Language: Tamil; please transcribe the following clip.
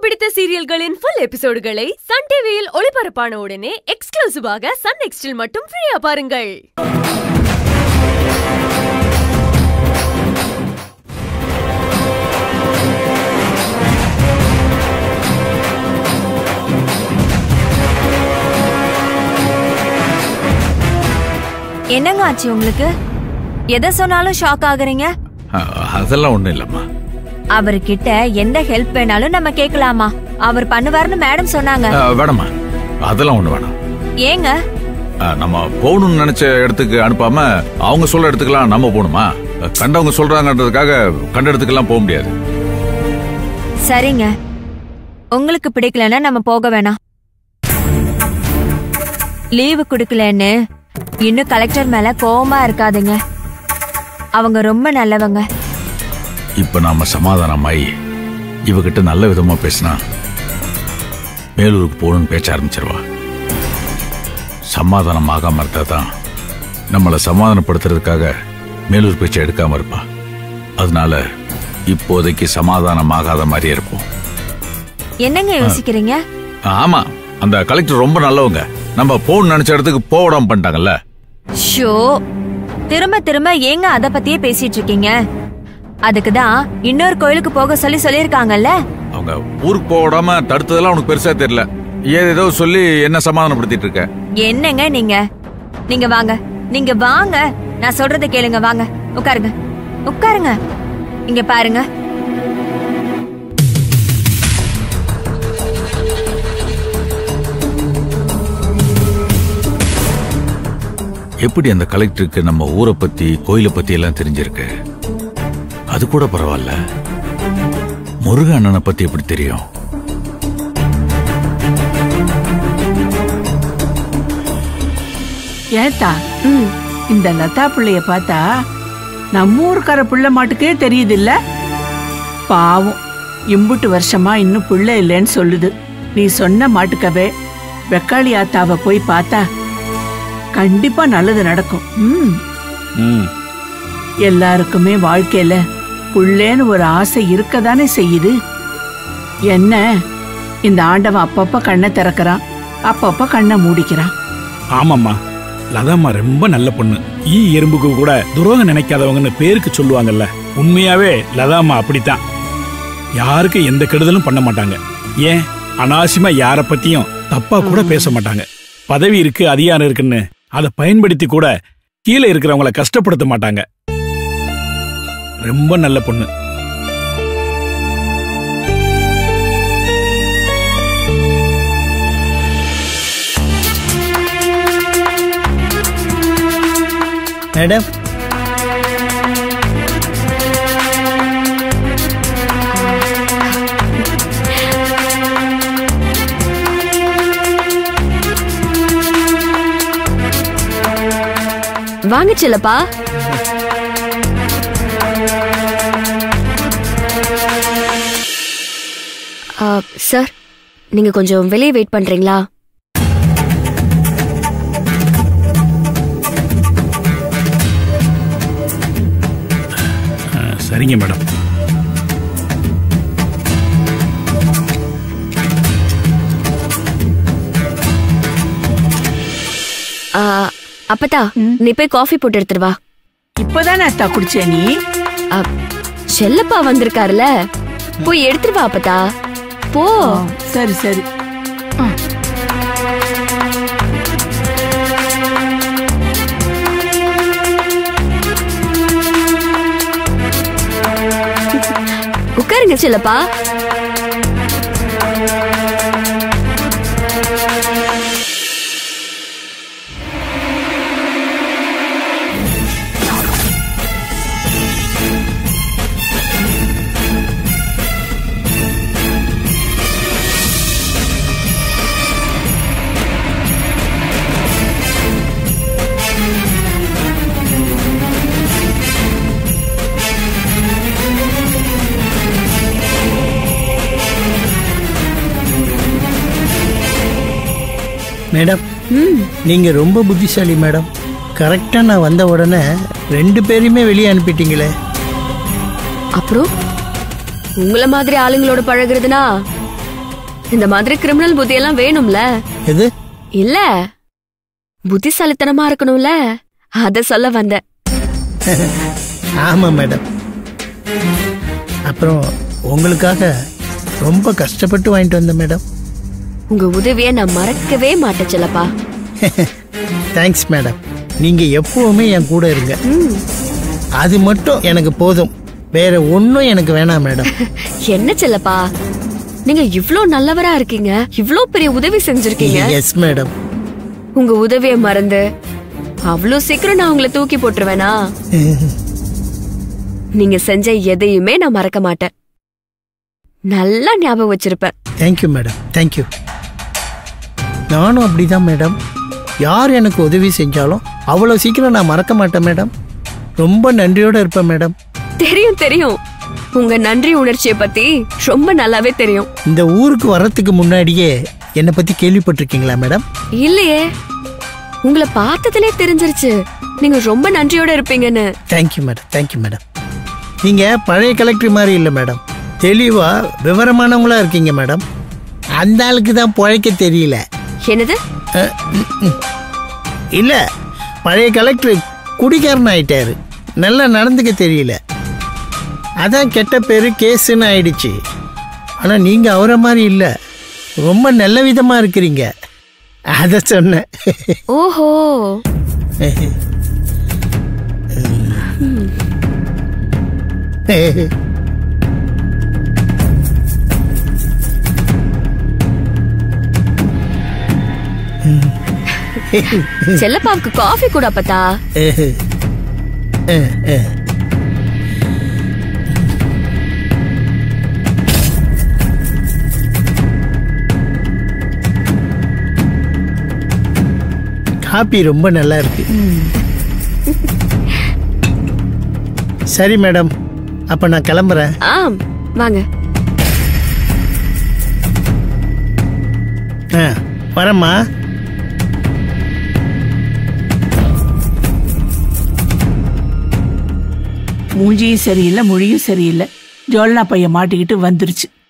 பிடித்த சீரியல்களின் ஃபுல் எபிசோடுகளை சன் டிவியில் ஒளிபரப்பான உடனே எக்ஸ்க்ளூசிவாக சன் நெக்ஸ்டில் மட்டும் ஃப்ரீயா பாருங்கள் என்னங்க ஆச்சு உங்களுக்கு எதை சொன்னாலும் ஷாக் ஆகுறீங்க அ- அதெல்லாம் ஒண்ணும் இல்லம்மா அவர்கிட்ட எந்த ஹெல்ப் வேணாலும் நம்ம கேட்கலாமா அவர் பண்ணுவாருன்னு மேடம் சொன்னாங்க அ, வேணாம்மா அதெல்லாம் ஒண்ணு வேணாம் ஏங்க அ, நம்ம போகணும்னு நினைச்ச இடத்துக்கு அனுப்பாம அவங்க சொல்ற இடத்துக்குலாம் நம்ம போகணுமா அ, கண்டவங்க சொல்றாங்கன்றதுக்காக கண்ட இடத்துக்கெல்லாம் போக முடியாது சரிங்க உங்களுக்கு பிடிக்கலன்னா நம்ம போக வேணாம் லீவு கொடுக்கலன்னு இன்னும் கலெக்டர் மேல கோவமா இருக்காதுங்க அவங்க ரொம்ப நல்லவங்க இப்ப நாம சமாதானமாயி இவகிட்ட நல்ல விதமா பேசினா மேலூருக்கு போகணும்னு பேச்ச ஆரம்பிச்சிருவா சமாதானம் ஆகாம இருந்தா தான் நம்மளை சமாதானப்படுத்துறதுக்காக மேலூர் பேச்சை எடுக்காம இருப்பா அதனால இப்போதைக்கு சமாதானம் ஆகாத மாதிரியே இருப்போம் என்னங்க யோசிக்கிறீங்க ஆமா அந்த கலெக்டர் ரொம்ப நல்லவங்க நம்ம போகணும்னு நினைச்ச இடத்துக்கு போக விடாம பண்ணிட்டாங்கல்ல ஷோ திரும்ப திரும்ப ஏங்க அத பத்தியே பேசிட்டு இருக்கீங்க அதுக்கு தான் இன்னொரு கோயிலுக்கு போக சொல்லி சொல்லிருக்காங்கல்ல அவங்க ஊருக்கு போக விடாம தடுத்ததெல்லாம் உனக்கு பெருசா தெரியல ஏதேதோ சொல்லி என்ன சமாதானப்படுத்திட்டு இருக்க என்னங்க நீங்க நீங்க வாங்க நீங்க வாங்க நான் சொல்றத கேளுங்க வாங்க உட்காருங்க உட்காருங்க இங்க பாருங்க எப்படி அந்த கலெக்டருக்கு நம்ம ஊரை பத்தி கோயிலை பத்தி எல்லாம் தெரிஞ்சிருக்கு அது கூட பரவாயில்ல முருக அண்ணனை பத்தி எப்படி தெரியும் ஏத்தா இந்த லதா பிள்ளைய பார்த்தா நம்ம ஊருக்கார பிள்ளை மாட்டுக்கே தெரியுது இல்ல பாவம் இம்புட்டு வருஷமா இன்னும் பிள்ளை இல்லைன்னு சொல்லுது நீ சொன்ன மாட்டுக்கவே வெக்காளி ஆத்தாவை போய் பார்த்தா கண்டிப்பா நல்லது நடக்கும் ம் ம் எல்லாருக்குமே வாழ்க்கையில புள்ளேன்னு ஒரு ஆசை இருக்கதானே செய்யுது என்ன இந்த ஆண்டவன் அப்பப்ப கண்ணை திறக்கறான் அப்பப்ப கண்ணை மூடிக்கிறான் ஆமாம்மா லதாம்மா ரொம்ப நல்ல பொண்ணு ஈ எறும்புக்கு கூட துரோகம் நினைக்காதவங்கன்னு பேருக்கு சொல்லுவாங்கல்ல உண்மையாவே லதாம்மா அப்படித்தான் யாருக்கு எந்த கெடுதலும் பண்ண மாட்டாங்க ஏன் அனாவசியமா யார பத்தியும் தப்பா கூட பேச மாட்டாங்க பதவி இருக்கு அதிகாரம் இருக்குன்னு அதை பயன்படுத்தி கூட கீழே இருக்கிறவங்கள கஷ்டப்படுத்த மாட்டாங்க ரொம்ப நல்ல பொண்ணு மேடம் வாங்க செல்லப்பா சார் நீங்க கொஞ்சம் வெளியே வெயிட் பண்றீங்களா அஹ், சரிங்க மேடம் ஆ, அப்பத்தா நீ போய் காஃபி போட்டு எடுத்துட்டு வா இப்பதானே அத்தா குடிச்சே நீ அ, செல்லப்பா வந்திருக்காருல போய் எடுத்துட்டு வா அப்பத்தா போ சரி சரி உட்காருங்க செல்லப்பா மேடம் நீங்க ரொம்ப புத்திசாலி மேடம் கரெக்டா நான் வந்த உடனே ரெண்டு பேரையுமே வெளியே அனுப்பிட்டீங்களே அப்புறம் உங்கள மாதிரி ஆளுங்களோட பழகுறதுனா இந்த மாதிரி கிரிமினல் புத்தி எல்லாம் வேணும்ல எது இல்ல புத்திசாலித்தனமா இருக்கணும்ல அத சொல்ல வந்தேன் ஆமாம் மேடம் அப்புறம் உங்களுக்காக ரொம்ப கஷ்டப்பட்டு வாங்கிட்டு வந்தேன் மேடம் உங்க உதவிய நான் மறக்கவே மாட்டேன் செல்லப்பா தேங்க்ஸ் மேடம் நீங்கள் எப்பவுமே என் கூட இருங்க ம், அது மட்டும் எனக்கு போதும் வேற ஒன்றும் எனக்கு வேணாம் மேடம் என்ன செல்லப்பா நீங்க இவ்ளோ நல்லவரா இருக்கீங்க இவ்ளோ பெரிய உதவி செஞ்சிருக்கீங்க எஸ் மேடம் உங்க உதவிய மறந்து அவ்ளோ சீக்கிரம் நான் உங்களை தூக்கி போட்டுருவேனா நீங்க செஞ்ச எதையுமே நான் மறக்க மாட்டேன் நல்லா ஞாபகம் வச்சிருப்பேன் தேங்க்யூ மேடம் தேங்க்யூ நானும் அப்படிதான் மேடம் யார் எனக்கு உதவி செஞ்சாலும் அவ்வளோ சீக்கிரம் நான் மறக்க மாட்டேன் மேடம் ரொம்ப நன்றியோட இருப்பேன் மேடம் தெரியும் தெரியும் உங்க நன்றி உணர்ச்சியை பத்தி ரொம்ப நல்லாவே தெரியும் இந்த ஊருக்கு வர்றதுக்கு முன்னாடியே என்னை பற்றி கேள்விப்பட்டிருக்கீங்களா மேடம் இல்லையே உங்களை பார்த்ததுலே தெரிஞ்சிருச்சு நீங்க ரொம்ப நன்றியோட இருப்பீங்கன்னு தேங்க்யூ மேடம் தேங்க்யூ மேடம் நீங்கள் பழைய கலெக்டர் மாதிரி இல்லை மேடம் தெளிவாக விவரமானவங்களா இருக்கீங்க மேடம் அந்த ஆளுக்கு தான் பிழைக்க தெரியல என்னது இல்லை பழைய கலெக்டர் குடிகாரன் ஆயிட்டாரு நல்லா நடந்துக்க தெரியல அதான் கெட்ட பேர் கேஸுன்னு ஆயிடுச்சு ஆனால் நீங்கள் அவரை மாதிரி இல்லை ரொம்ப நல்ல விதமாக இருக்கிறீங்க அதை சொன்னேன் ஓஹோ செல்லப்பாவுக்கு காஃபி கூட அப்பத்தா காப்பி ரொம்ப நல்லா இருக்கு சரி மேடம் அப்போ நான் கிளம்புறேன் ஆம் வாங்க ஆ வரேம்மா மூஞ்சியும் சரியில்லை மொழியும் சரியில்லை ஜோல்னா பையன் மாட்டிக்கிட்டு வந்துருச்சு